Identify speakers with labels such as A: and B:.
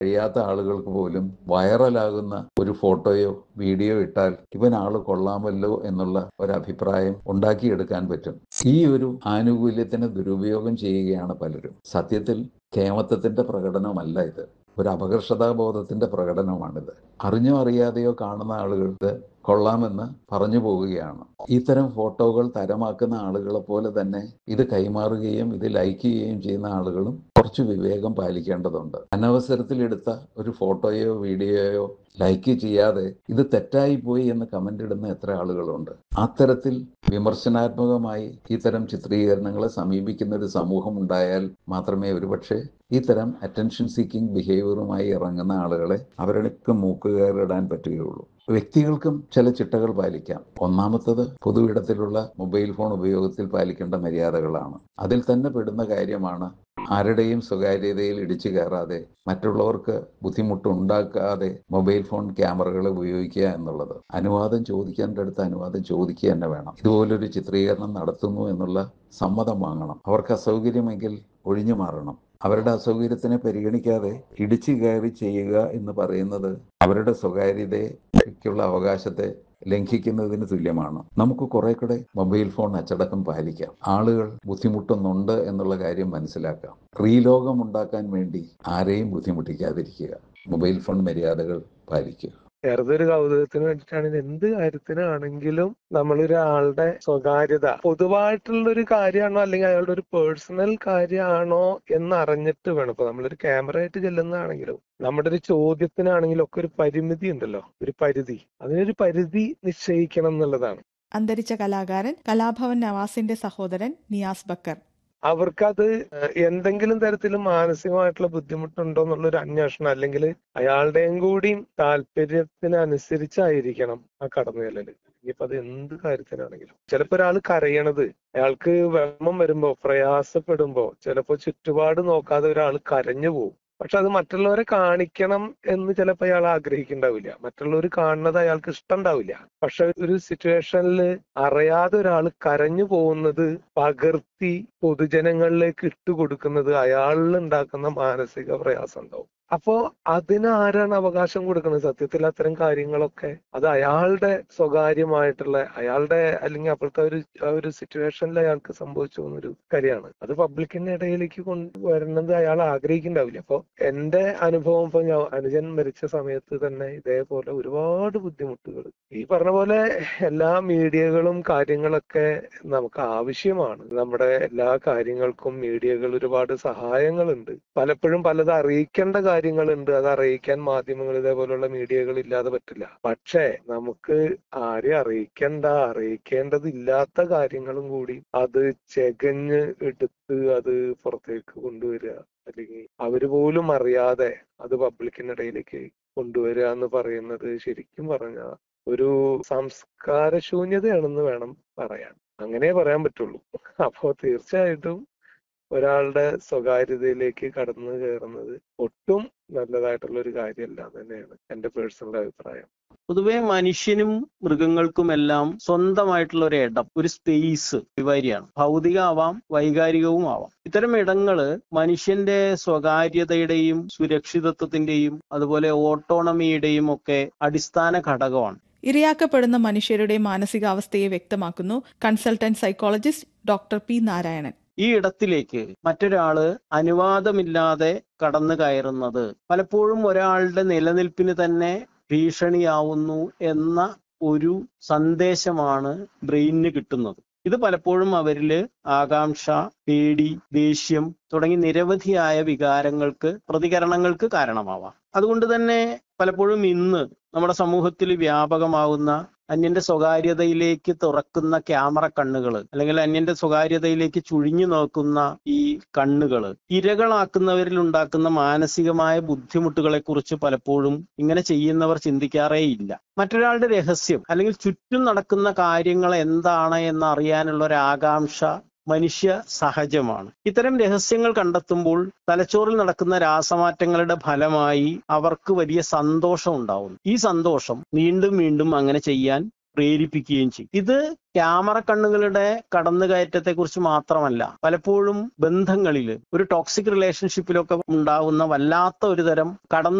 A: കഴിയാത്ത ആളുകൾക്ക് പോലും വൈറലാകുന്ന ഒരു ഫോട്ടോയോ വീഡിയോ ഇട്ടാൽ ഇവൻ ആള് കൊള്ളാമല്ലോ എന്നുള്ള ഒരു അഭിപ്രായം ഉണ്ടാക്കിയെടുക്കാൻ പറ്റും ഈ ഒരു ആനുകൂല്യത്തിന് ദുരുപയോഗം ചെയ്യുകയാണ് പലരും സത്യത്തിൽ കേമത്വത്തിന്റെ പ്രകടനമല്ല ഇത് ഒരു അപകർഷതാബോധത്തിന്റെ പ്രകടനമാണിത് അറിഞ്ഞോ അറിയാതെയോ കാണുന്ന ആളുകൾക്ക് കൊള്ളാമെന്ന് പറഞ്ഞു പോവുകയാണ് ഇത്തരം ഫോട്ടോകൾ തരമാക്കുന്ന ആളുകളെ പോലെ തന്നെ ഇത് കൈമാറുകയും ഇത് ലൈക്ക് ചെയ്യുകയും ചെയ്യുന്ന ആളുകളും കുറച്ച് വിവേകം പാലിക്കേണ്ടതുണ്ട് അനവസരത്തിൽ എടുത്ത ഒരു ഫോട്ടോയോ വീഡിയോയോ ലൈക്ക് ചെയ്യാതെ ഇത് തെറ്റായി പോയി എന്ന് കമന്റ് ഇടുന്ന എത്ര ആളുകളുണ്ട് അത്തരത്തിൽ വിമർശനാത്മകമായി ഇത്തരം ചിത്രീകരണങ്ങളെ സമീപിക്കുന്ന ഒരു സമൂഹം ഉണ്ടായാൽ മാത്രമേ ഒരുപക്ഷെ ഇത്തരം അറ്റൻഷൻ സീക്കിംഗ് ബിഹേവിയറുമായി ഇറങ്ങുന്ന ആളുകളെ അവരുടെ മൂക്കുകയറിടാൻ പറ്റുകയുള്ളൂ വ്യക്തികൾക്കും ചില ചിട്ടകൾ പാലിക്കാം ഒന്നാമത്തത് പൊതുവിടത്തിലുള്ള മൊബൈൽ ഫോൺ ഉപയോഗത്തിൽ പാലിക്കേണ്ട മര്യാദകളാണ് അതിൽ തന്നെ പെടുന്ന കാര്യമാണ് ആരുടെയും സ്വകാര്യതയിൽ ഇടിച്ചു കയറാതെ മറ്റുള്ളവർക്ക് ബുദ്ധിമുട്ടുണ്ടാക്കാതെ മൊബൈൽ ഫോൺ ക്യാമറകൾ ഉപയോഗിക്കുക എന്നുള്ളത് അനുവാദം ചോദിക്കേണ്ട അടുത്ത് അനുവാദം ചോദിക്കുക തന്നെ വേണം ഇതുപോലൊരു ചിത്രീകരണം നടത്തുന്നു എന്നുള്ള സമ്മതം വാങ്ങണം അവർക്ക് അസൗകര്യമെങ്കിൽ ഒഴിഞ്ഞു മാറണം അവരുടെ അസൗകര്യത്തിനെ പരിഗണിക്കാതെ ഇടിച്ചു കയറി ചെയ്യുക എന്ന് പറയുന്നത് അവരുടെ സ്വകാര്യതയ്ക്കുള്ള അവകാശത്തെ ലംഘിക്കുന്നതിന് തുല്യമാണ് നമുക്ക് കുറെ കൂടെ മൊബൈൽ ഫോൺ അച്ചടക്കം പാലിക്കാം ആളുകൾ ബുദ്ധിമുട്ടുന്നുണ്ട് എന്നുള്ള കാര്യം മനസ്സിലാക്കാം റീലോകം ഉണ്ടാക്കാൻ വേണ്ടി ആരെയും ബുദ്ധിമുട്ടിക്കാതിരിക്കുക മൊബൈൽ ഫോൺ മര്യാദകൾ പാലിക്കുക
B: വെറുതെ ഒരു കൗതുകത്തിന് വേണ്ടിയിട്ടാണ് ഇത് എന്ത് കാര്യത്തിനാണെങ്കിലും നമ്മളൊരാളുടെ സ്വകാര്യത പൊതുവായിട്ടുള്ള ഒരു കാര്യമാണോ അല്ലെങ്കിൽ അയാളുടെ ഒരു പേഴ്സണൽ കാര്യമാണോ എന്ന് അറിഞ്ഞിട്ട് വേണം ഇപ്പൊ നമ്മളൊരു ക്യാമറ ആയിട്ട് ചെല്ലുന്നതാണെങ്കിലും നമ്മുടെ ഒരു ചോദ്യത്തിനാണെങ്കിലും ഒക്കെ ഒരു പരിമിതി ഉണ്ടല്ലോ ഒരു പരിധി അതിനൊരു പരിധി നിശ്ചയിക്കണം എന്നുള്ളതാണ്
C: അന്തരിച്ച കലാകാരൻ കലാഭവൻ നവാസിന്റെ സഹോദരൻ നിയാസ് ബക്കർ
B: അവർക്കത് എന്തെങ്കിലും തരത്തിൽ മാനസികമായിട്ടുള്ള ബുദ്ധിമുട്ടുണ്ടോ എന്നുള്ളൊരു അന്വേഷണം അല്ലെങ്കിൽ അയാളുടെയും കൂടിയും താല്പര്യത്തിനനുസരിച്ചായിരിക്കണം ആ കടന്നു ചെല്ലല് ഇനിയിപ്പോ അത് എന്ത് കാര്യത്തിനാണെങ്കിലും ചിലപ്പോ ഒരാൾ കരയണത് അയാൾക്ക് വിഷമം വരുമ്പോ പ്രയാസപ്പെടുമ്പോ ചിലപ്പോ ചുറ്റുപാട് നോക്കാതെ ഒരാൾ കരഞ്ഞു പോകും പക്ഷെ അത് മറ്റുള്ളവരെ കാണിക്കണം എന്ന് ചിലപ്പോൾ അയാൾ ആഗ്രഹിക്കുന്നുണ്ടാവില്ല മറ്റുള്ളവർ കാണുന്നത് അയാൾക്ക് ഇഷ്ടമുണ്ടാവില്ല പക്ഷെ ഒരു സിറ്റുവേഷനിൽ അറിയാതെ ഒരാൾ കരഞ്ഞു പോകുന്നത് പകർത്തി പൊതുജനങ്ങളിലേക്ക് ഇട്ടുകൊടുക്കുന്നത് അയാളിൽ ഉണ്ടാക്കുന്ന മാനസിക പ്രയാസം ഉണ്ടാവും അപ്പോ അതിന് ആരാണ് അവകാശം കൊടുക്കുന്നത് സത്യത്തിൽ അത്തരം കാര്യങ്ങളൊക്കെ അത് അയാളുടെ സ്വകാര്യമായിട്ടുള്ള അയാളുടെ അല്ലെങ്കിൽ അപ്പോഴത്തെ ഒരു ആ ഒരു സിറ്റുവേഷനിൽ അയാൾക്ക് സംഭവിച്ചു പോകുന്നൊരു കാര്യമാണ് അത് പബ്ലിക്കിന്റെ ഇടയിലേക്ക് കൊണ്ടുവരുന്നത് അയാൾ ആഗ്രഹിക്കുന്നുണ്ടാവില്ല അപ്പൊ എന്റെ അനുഭവം ഇപ്പൊ ഞാൻ അനുജൻ മരിച്ച സമയത്ത് തന്നെ ഇതേപോലെ ഒരുപാട് ബുദ്ധിമുട്ടുകൾ ഈ പറഞ്ഞ പോലെ എല്ലാ മീഡിയകളും കാര്യങ്ങളൊക്കെ നമുക്ക് ആവശ്യമാണ് നമ്മുടെ എല്ലാ കാര്യങ്ങൾക്കും മീഡിയകൾ ഒരുപാട് സഹായങ്ങളുണ്ട് പലപ്പോഴും പലത് അറിയിക്കേണ്ട കാര്യങ്ങളുണ്ട് അത് അറിയിക്കാൻ മാധ്യമങ്ങൾ ഇതേപോലുള്ള മീഡിയകൾ ഇല്ലാതെ പറ്റില്ല പക്ഷേ നമുക്ക് ആരെയും അറിയിക്കേണ്ട അറിയിക്കേണ്ടതില്ലാത്ത കാര്യങ്ങളും കൂടി അത് ചെകഞ്ഞ് എടുത്ത് അത് പുറത്തേക്ക് കൊണ്ടുവരിക അല്ലെങ്കിൽ അവര് പോലും അറിയാതെ അത് പബ്ലിക്കിനിടയിലേക്ക് കൊണ്ടുവരിക എന്ന് പറയുന്നത് ശരിക്കും പറഞ്ഞ ഒരു സംസ്കാര ശൂന്യതയാണെന്ന് വേണം പറയാൻ അങ്ങനെ പറയാൻ പറ്റുള്ളൂ അപ്പോ തീർച്ചയായിട്ടും ഒരാളുടെ സ്വകാര്യതയിലേക്ക് കടന്നു കയറുന്നത് ഒട്ടും നല്ലതായിട്ടുള്ള ഒരു കാര്യമല്ല തന്നെയാണ് എന്റെ പേഴ്സണൽ അഭിപ്രായം
D: പൊതുവെ മനുഷ്യനും മൃഗങ്ങൾക്കുമെല്ലാം സ്വന്തമായിട്ടുള്ള ഒരു ഇടം ഒരു സ്പേസ് അനിവാര്യമാണ് ഭൗതികമാവാം വൈകാരികവും ആവാം ഇത്തരം ഇടങ്ങള് മനുഷ്യന്റെ സ്വകാര്യതയുടെയും സുരക്ഷിതത്വത്തിന്റെയും അതുപോലെ ഓട്ടോണമിയുടെയും ഒക്കെ അടിസ്ഥാന ഘടകമാണ്
C: ഇരയാക്കപ്പെടുന്ന മനുഷ്യരുടെ മാനസികാവസ്ഥയെ വ്യക്തമാക്കുന്നു consultant psychologist doctor P Narayanan
D: ഈ ഇടത്തിലേക്ക് മറ്റൊരാള് അനുവാദമില്ലാതെ കടന്നു കയറുന്നത് പലപ്പോഴും ഒരാളുടെ നിലനിൽപ്പിന് തന്നെ ഭീഷണിയാവുന്നു എന്ന ഒരു സന്ദേശമാണ് ബ്രെയിനിന് കിട്ടുന്നത് ഇത് പലപ്പോഴും അവരില് ആകാംക്ഷ പേടി ദേഷ്യം തുടങ്ങി നിരവധിയായ വികാരങ്ങൾക്ക് പ്രതികരണങ്ങൾക്ക് കാരണമാവാം അതുകൊണ്ട് തന്നെ പലപ്പോഴും ഇന്ന് നമ്മുടെ സമൂഹത്തിൽ വ്യാപകമാവുന്ന അന്യന്റെ സ്വകാര്യതയിലേക്ക് തുറക്കുന്ന ക്യാമറ കണ്ണുകൾ അല്ലെങ്കിൽ അന്യന്റെ സ്വകാര്യതയിലേക്ക് ചുഴിഞ്ഞു നോക്കുന്ന ഈ കണ്ണുകൾ ഇരകളാക്കുന്നവരിൽ ഉണ്ടാക്കുന്ന മാനസികമായ ബുദ്ധിമുട്ടുകളെ കുറിച്ച് പലപ്പോഴും ഇങ്ങനെ ചെയ്യുന്നവർ ചിന്തിക്കാറേ ഇല്ല മറ്റൊരാളുടെ രഹസ്യം അല്ലെങ്കിൽ ചുറ്റും നടക്കുന്ന കാര്യങ്ങൾ എന്താണ് എന്ന് അറിയാനുള്ള ഒരു ആകാംക്ഷ മനുഷ്യ സഹജമാണ് ഇത്തരം രഹസ്യങ്ങൾ കണ്ടെത്തുമ്പോൾ തലച്ചോറിൽ നടക്കുന്ന രാസമാറ്റങ്ങളുടെ ഫലമായി അവർക്ക് വലിയ സന്തോഷം ഉണ്ടാവുന്നു ഈ സന്തോഷം വീണ്ടും വീണ്ടും അങ്ങനെ ചെയ്യാൻ പ്രേരിപ്പിക്കുകയും ചെയ്യും ഇത് ക്യാമറ കണ്ണുകളുടെ കടന്നുകയറ്റത്തെ കുറിച്ച് മാത്രമല്ല പലപ്പോഴും ബന്ധങ്ങളിൽ ഒരു ടോക്സിക് റിലേഷൻഷിപ്പിലൊക്കെ ഉണ്ടാകുന്ന വല്ലാത്ത ഒരു തരം കടന്നു